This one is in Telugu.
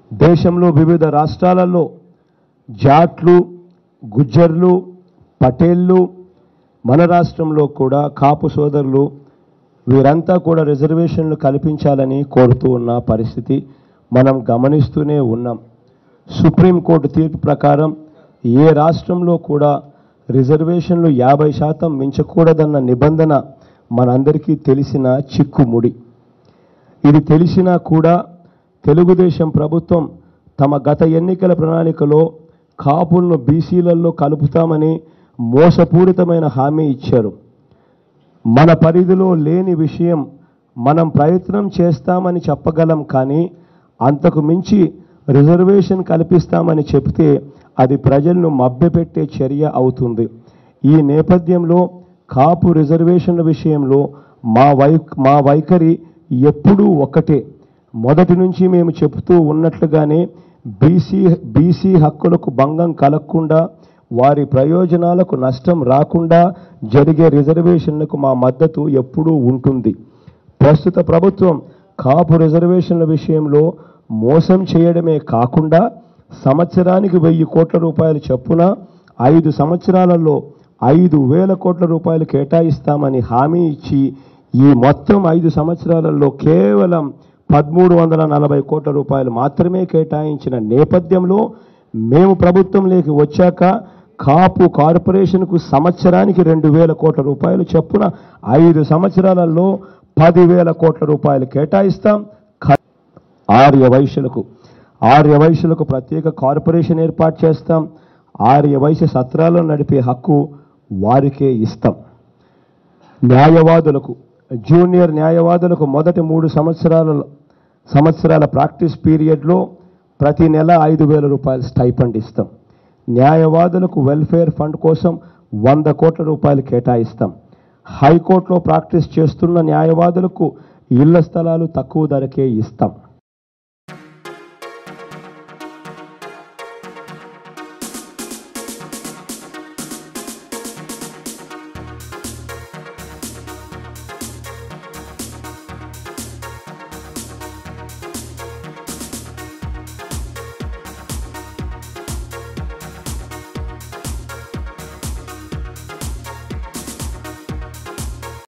దేశంలో వివిధ రాష్ట్రాలలో జాట్లు గుజ్జర్లు పటేళ్ళు మన రాష్ట్రంలో కూడా కాపు సోదరులు వీరంతా కూడా రిజర్వేషన్లు కల్పించాలని కోరుతూ ఉన్న పరిస్థితి మనం గమనిస్తూనే ఉన్నాం సుప్రీంకోర్టు తీర్పు ప్రకారం ఏ రాష్ట్రంలో కూడా రిజర్వేషన్లు యాభై శాతం మించకూడదన్న నిబంధన మనందరికీ తెలిసిన చిక్కుముడి ఇది తెలిసినా కూడా తెలుగుదేశం ప్రభుత్వం తమ గత ఎన్నికల ప్రణాళికలో కాపులను బీసీలలో కలుపుతామని మోసపూరితమైన హామీ ఇచ్చారు మన పరిధిలో లేని విషయం మనం ప్రయత్నం చేస్తామని చెప్పగలం కానీ అంతకు మించి రిజర్వేషన్ కల్పిస్తామని చెప్తే అది ప్రజలను మభ్యపెట్టే చర్య అవుతుంది ఈ నేపథ్యంలో కాపు రిజర్వేషన్ల విషయంలో మా వై మా వైఖరి ఎప్పుడూ ఒకటే మొదటి నుంచి మేము చెబుతూ ఉన్నట్లుగానే బీసీ బీసీ హక్కులకు భంగం కలగకుండా వారి ప్రయోజనాలకు నష్టం రాకుండా జరిగే రిజర్వేషన్లకు మా మద్దతు ఎప్పుడూ ఉంటుంది ప్రస్తుత ప్రభుత్వం కాపు రిజర్వేషన్ల విషయంలో మోసం చేయడమే కాకుండా సంవత్సరానికి వెయ్యి కోట్ల రూపాయలు చొప్పున ఐదు సంవత్సరాలలో ఐదు వేల కోట్ల రూపాయలు కేటాయిస్తామని హామీ ఇచ్చి ఈ మొత్తం ఐదు సంవత్సరాలలో కేవలం పదమూడు వందల నలభై కోట్ల రూపాయలు మాత్రమే కేటాయించిన నేపథ్యంలో మేము ప్రభుత్వంలోకి వచ్చాక కాపు కార్పొరేషన్కు సంవత్సరానికి రెండు వేల కోట్ల రూపాయలు చొప్పున ఐదు సంవత్సరాలలో పదివేల కోట్ల రూపాయలు కేటాయిస్తాం ఖ- ఆర్య వైశ్యులకు ఆర్య వైశ్యులకు ప్రత్యేక కార్పొరేషన్ ఏర్పాటు చేస్తాం ఆర్య వైశ్య సత్రాలను నడిపే హక్కు వారికే ఇస్తాం న్యాయవాదులకు జూనియర్ న్యాయవాదులకు మొదటి మూడు సంవత్సరాల సంవత్సరాల ప్రాక్టీస్ పీరియడ్లో ప్రతి నెల ఐదు వేల రూపాయలు స్టైఫండ్ ఇస్తాం న్యాయవాదులకు వెల్ఫేర్ ఫండ్ కోసం వంద కోట్ల రూపాయలు కేటాయిస్తాం హైకోర్టులో ప్రాక్టీస్ చేస్తున్న న్యాయవాదులకు ఇళ్ల స్థలాలు తక్కువ ధరకే ఇస్తాం